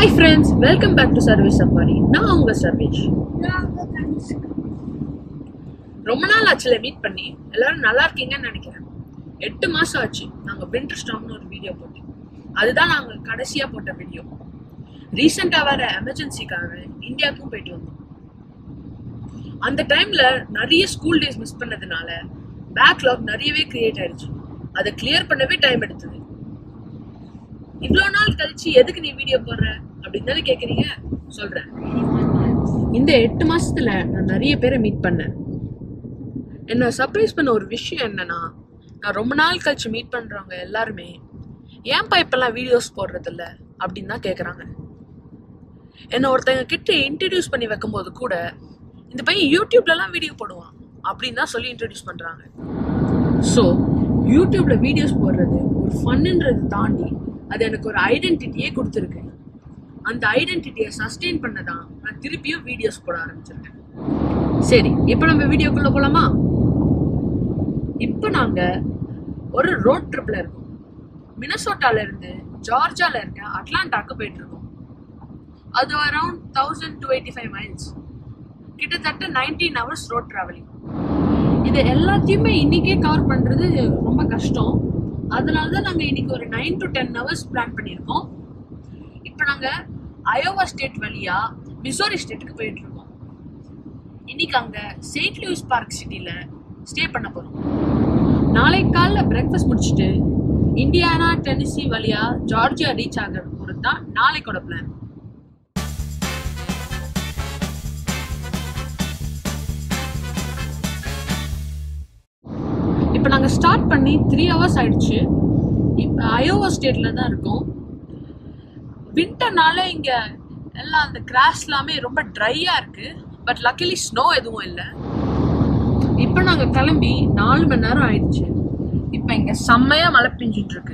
Hi friends welcome back to service safari நான் உங்க சர்வேஷ் ரொம்ப நாள் ஆச்சுல மீட் பண்ணி எல்லாரும் நல்லா இருக்கீங்கன்னு நினைக்கிறேன் எட்டு மாசம் ஆச்சு நாங்க விண்டர் ஸ்டாம்னு ஒரு வீடியோ போட்டு அதுதான் நாங்க கடைசியா போட்ட வீடியோ ரீசெண்டா வர எமர்ஜென்சிக்காக இந்தியாவுக்கும் போயிட்டு வந்தோம் அந்த டைம்ல நிறைய ஸ்கூல் டேஸ் மிஸ் பண்ணதுனால பேக்லாக் நிறையவே கிரியேட் ஆயிடுச்சு அதை கிளியர் பண்ணவே டைம் எடுத்தது இவ்வளோ நாள் கழிச்சு எதுக்கு நீ வீடியோ போடுற அப்படின்னு தானே கேட்குறீங்க சொல்றேன் இந்த எட்டு மாசத்துல நான் நிறைய பேரை மீட் பண்ணேன் என்ன சர்ப்ரைஸ் பண்ண ஒரு விஷயம் என்னன்னா நான் ரொம்ப நாள் கழிச்சு மீட் பண்றவங்க எல்லாருமே ஏன்பா இப்பெல்லாம் வீடியோஸ் போடுறதில்ல அப்படின்னு தான் கேட்குறாங்க என்னை ஒருத்தங்க கிட்ட இன்ட்ரடியூஸ் பண்ணி வைக்கும்போது கூட இந்த பையன் யூடியூப்லலாம் வீடியோ போடுவான் அப்படின்னு தான் சொல்லி இன்ட்ரடியூஸ் பண்றாங்க ஸோ யூடியூப்ல வீடியோஸ் போடுறது ஒரு ஃபன்னுன்றது தாண்டி அது எனக்கு ஒரு ஐடென்டிட்டியே கொடுத்துருக்கு அந்த ஐடென்டிட்டியை சஸ்டெயின் பண்ண தான் நான் திருப்பியும் வீடியோஸ் போட ஆரம்பிச்சிருக்கேன் சரி இப்போ நம்ம வீடியோக்குள்ள போலாமா இப்போ நாங்க ஒரு ரோட் ட்ரிப்ல இருக்கோம் மினசோட்டால இருந்து ஜார்ஜியால இருக்க அட்லாண்டாக்கு போயிட்டு இருக்கோம் அது around thousand two eighty five miles கிட்டத்தட்ட நைன்டீன் ஹவர்ஸ் ரோட் டிராவலிங் இது எல்லாத்தையுமே இன்னைக்கே கவர் பண்றது ரொம்ப கஷ்டம் அதனால தான் நாங்கள் இன்னைக்கு ஒரு nine to ten hours plan பண்ணியிருக்கோம் இப்போ நாங்கள் அயோவா ஸ்டேட் வழியா மிசோரி ஸ்டேட்டுக்கு போயிட்டு இருக்கோம் இன்னைக்கு அங்கே செயின்ட் லூயிஸ் பார்க் சிட்டியில் ஸ்டே பண்ண போகிறோம் நாளைக்கு காலைல பிரேக்ஃபாஸ்ட் முடிச்சுட்டு இந்தியானா டென்னிசி வழியா ஜார்ஜியா ரீச் ஆகிறது போகிறது தான் நாளைக்கோட பிளான் இப்போ நாங்கள் ஸ்டார்ட் பண்ணி த்ரீ ஹவர்ஸ் ஆயிடுச்சு இப்போ அயோவா ஸ்டேட்டில் தான் இருக்கோம் வின்டர்னால இங்கே எல்லாம் அந்த கிராஸ் எல்லாமே ரொம்ப ட்ரையாக இருக்கு பட் லக்கிலி ஸ்னோ எதுவும் இல்லை இப்போ நாங்கள் கிளம்பி நாலு மணி நேரம் ஆயிடுச்சு இப்போ இங்கே செம்மையாக மழை பெஞ்சிட்டு இருக்கு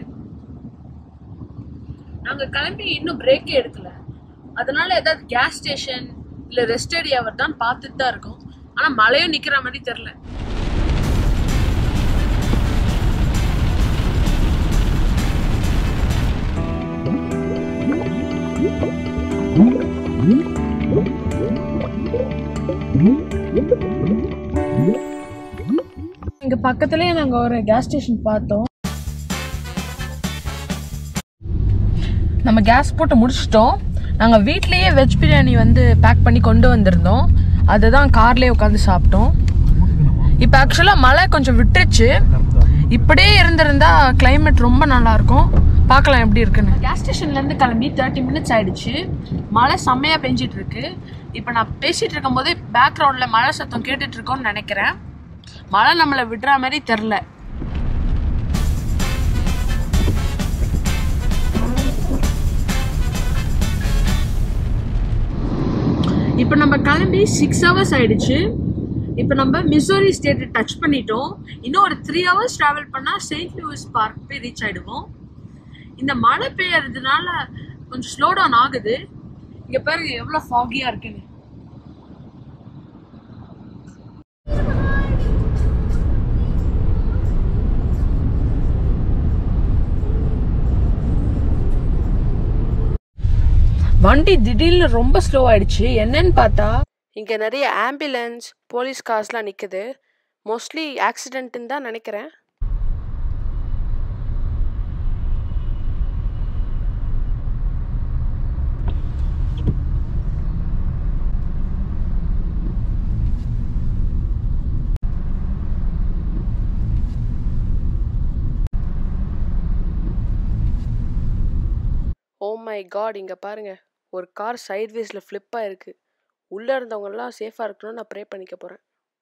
நாங்கள் கிளம்பி இன்னும் பிரேக்கே எடுக்கல அதனால ஏதாவது கேஸ் ஸ்டேஷன் இல்லை ரெஸ்ட் ஏரியா தான் பார்த்துட்டு தான் இருக்கோம் ஆனால் மழையும் நிற்கிற மாதிரி தெரில இங்க பக்கத்துலயே நாங்க ஒரு கேஸ் ஸ்டேஷன் பார்த்தோம் நம்ம கேஸ் போட்டு முடிச்சிட்டோம் நாங்கள் வீட்லேயே வெஜ் பிரியாணி வந்து பேக் பண்ணி கொண்டு வந்திருந்தோம் அதை தான் கார்லேயே உட்காந்து சாப்பிட்டோம் இப்போ ஆக்சுவலாக மழை கொஞ்சம் விட்டுருச்சு இப்படியே இருந்திருந்தா கிளைமேட் ரொம்ப நல்லா இருக்கும் பார்க்கலாம் எப்படி இருக்குன்னு கேஸ் ஸ்டேஷன்லேருந்து கிளம்பி தேர்ட்டி மினிட்ஸ் ஆயிடுச்சு மழை செம்மையாக பெஞ்சிட்டு இருக்கு இப்போ நான் பேசிட்டு இருக்கும்போதே பேக்ரவுண்டில் மழை சத்தம் கேட்டுட்டு இருக்கோம்னு நினைக்கிறேன் மழை நம்மளை விடுற மாதிரி தெரில இப்போ நம்ம கிளம்பி சிக்ஸ் ஹவர்ஸ் ஆயிடுச்சு இப்போ நம்ம மிசோரி ஸ்டேட்டை டச் பண்ணிட்டோம் இன்னும் ஒரு த்ரீ ஹவர்ஸ் ட்ராவல் பண்ணால் செயின்ட் லூயிஸ் பார்க் போய் ரீச் ஆகிடுவோம் இந்த மழை பெய்யறதுனால கொஞ்சம் ஸ்லோ டவுன் ஆகுது இங்கே பாருங்க எவ்வளோ ஃபாகியாக இருக்குன்னு வண்டி திடீர்னு ரொம்ப ஸ்லோ ஆயிடுச்சு என்னன்னு பார்த்தா இங்கே நிறைய ஆம்புலன்ஸ் போலீஸ் கார்ஸ்லாம் நிற்குது மோஸ்ட்லி ஆக்சிடென்ட்டுன்னு தான் நினைக்கிறேன் ஓ மை காட் இங்கே பாருங்க ஒரு கார் சைட்வேஸில் ஃப்ளிப்பாக இருக்கு உள்ளே இருந்தவங்கெல்லாம் சேஃபாக இருக்கணும்னு நான் ப்ரே பண்ணிக்க போகிறேன்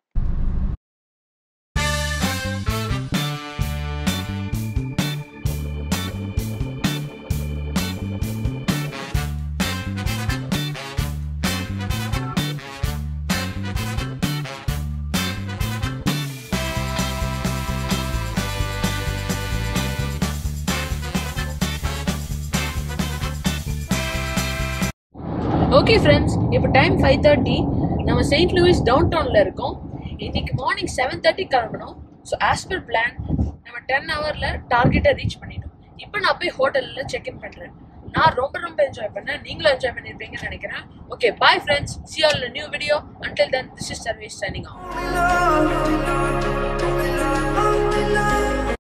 ஓகே ஃப்ரெண்ட்ஸ் இப்போ டைம் ஃபைவ் தேர்ட்டி நம்ம செயின்ட் லூயிஸ் டவுன் டவுனில் இருக்கோம் இன்னைக்கு மார்னிங் செவன் தேர்ட்டி கிளம்பணும் ஸோ ஆஸ் பர் பிளான் நம்ம டென் ஹவரில் டார்கெட்டை ரீச் பண்ணிட்டோம் இப்போ நான் போய் ஹோட்டலில் செக் இன் பண்ணுறேன் நான் ரொம்ப ரொம்ப என்ஜாய் பண்ணேன் நீங்களும் என்ஜாய் பண்ணிருப்பீங்கன்னு நினைக்கிறேன் okay bye friends see all new video until then this is service signing off Only love, only love, only love.